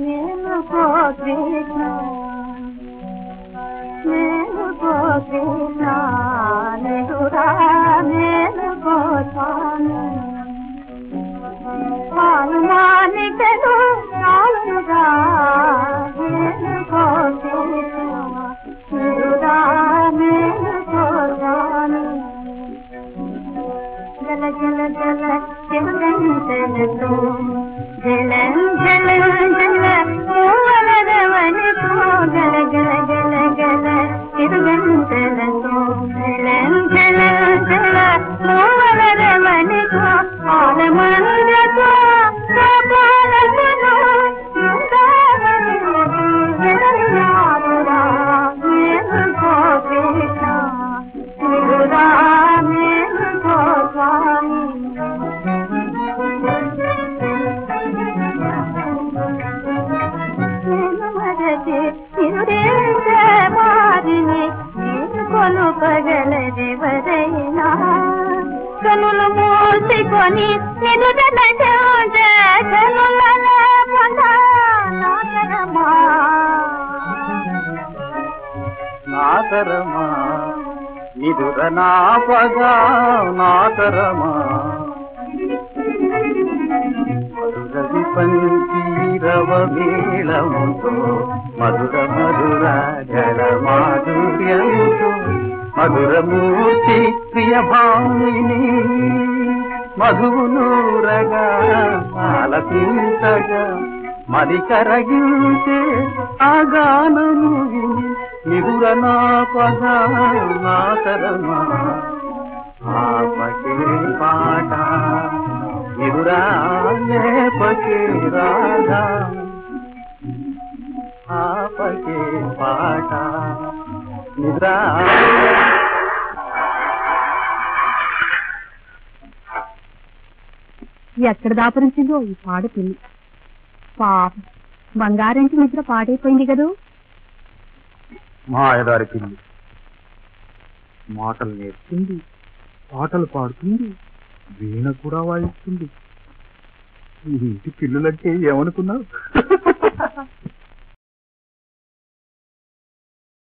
మేలుకో కృష్ణ మేలుకో కృష్ణ నిదురా మేలుకో స్వామి పాలుమానికలు నాలుగా మేలుకో కృష్ణ నిదురా మేలుకో స్వామి జల జల జల చిరుగంటలతో జలం జలం జల పూవలరవనితో గల గల గల గల చిరుగంటలతో జలం జలం జల పూవలరవనితో ఆలమందతో కాపాలకును మేలుకో కృష్ణ నిరురా మేలుకో స్వామి నేను మరచి నిరుడేంద్ర మారిని నేను కొలుపగలదెవరైనా కనులు మూసుకొని నిలుదన కనులలో పొందాకరమా నాతరమా నిదుర నాపగా నాతరమా మధురవి పంచీరవ మేళముతో మధుర మధుర జల మాధుర్యముతో మధురమూర్తి ప్రియ భామిని మధునూరగా ఆలపించగా మరి కరగించే ఆ గానము విని నిదుర నా పద నా తరమా ఆపకే పాట నిదురా లేపకే రాధా ఆపకే పాట నిద్రా ఎక్కడ దాపరించిందో ఈ పాడు పిల్లి పాప బంగారంటి నిద్ర పాడైపోయింది కదూ మాయదారి పిల్లి మాటలు నేర్చుకుంది పాటలు పాడుతుంది వీణ కూడా వాయిస్తుంది ఈ ఇంటి పిల్లులంటే ఏమనుకున్నావు